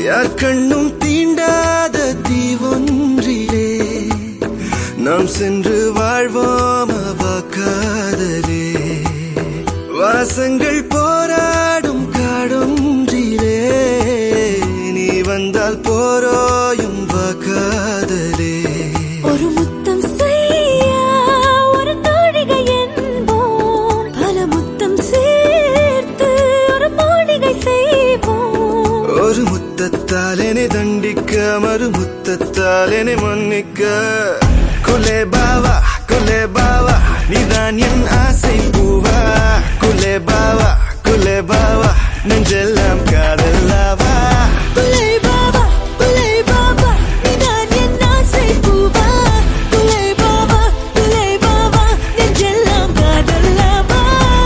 யார் கண்ணும் தீண்டாத தீவொன்றிலே நாம் சென்று வாழ்வோம் அவா காதலே வாசங்கள் போராடும் காடொன்றிலே நீ வந்தால் போரோயும் வா காதலே ஒரு முத்தம் செய்ய ஒரு தோழிகை என்போம் பல முத்தம் சேர்த்து ஒரு மாளிகை செய்வோம் ஒரு முத்தத்தால் என்னை தண்டிக்க மறு முத்தத்தால் என்னை மன்னிக்க குலே பாவா குலே பாவா நீதான் என் ஆசை பூவா குலே பாவா குலே பாவா நெஞ்செல்லாம் காதல்லாவா குலை பாபா குலை பாபா நீதான் என் ஆசை பூவா குலை பாபா குலை பாபா நெஞ்செல்லாம் காதல்லாவா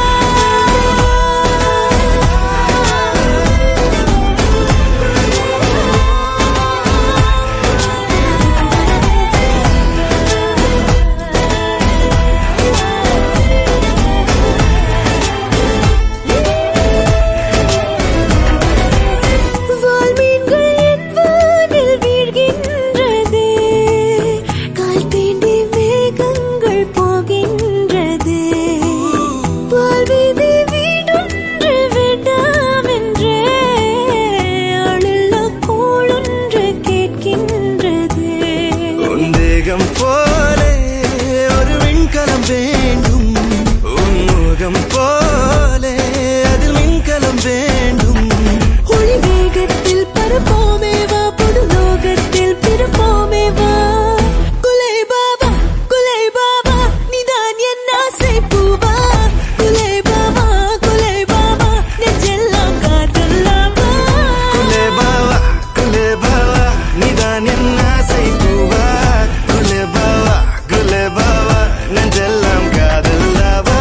வால்மீன்கள் என் வானில் வீழ்கின்றதே கால் தீண்டி மேகங்கள் போகின்றதே வாழ்வீதி வீடொன்று வேண்டாம் என்றே அழுள்ள கோளொன்று கேட்கின்றதே உன் தேகம் போலே ஒரு விண்கலம் வேண்டும் உன் முகம் போலே அதில் மின்கலம் வேண்டும் ஒளி வேகத்தில் பரப்போமே வா புது லோகத்தில் பிறப்போமே வா குலை பாபா குலை பாபா நீதான் என் ஆசை பூவா குலை பாபா குலை பாபா நெஞ்செல்லாம் காதல்லாமா குலே பாவா குலே பாவா நீதான் என் ஆசை பூவா குலே பாவா குலே பாவா நெஞ்செல்லாம் காதல்லாவா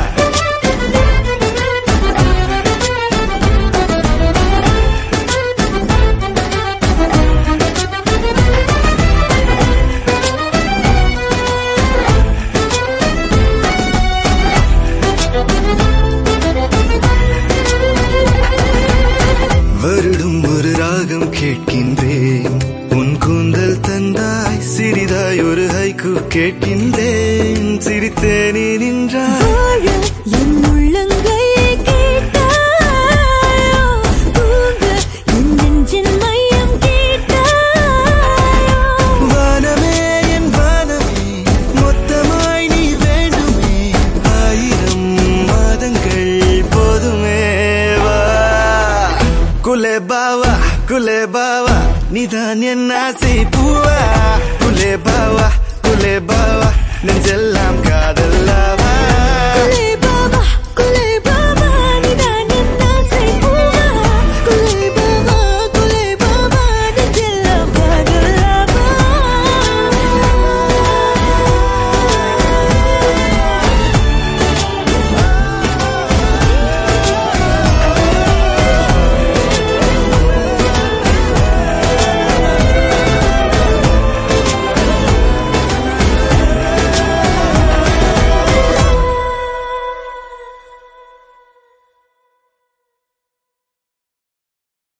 வருடும் ஒரு ராகம் கேட்கின்றேன் உன் கூந்தல் தந்தாய் சிறிதாய் ஒரு ஹைக்கு கேட்கின்றேன் சிரித்தேனே நின்றாய் வாழ என் உள்ளங்கையை கேட்டாயோ தூங்க என் நெஞ்சின் மையம் கேட்டாயோ வானமே என் வானமே மொத்தமாய் நீ வேண்டுமே ஆயிரம் மாதங்கள் போதுமே வா குலே பாவா குலே பாவா நீதான் என் ஆசை பூவா குலே பாவா குலே பாவா நெஞ்செல்லாம் காதல்லாவா குலே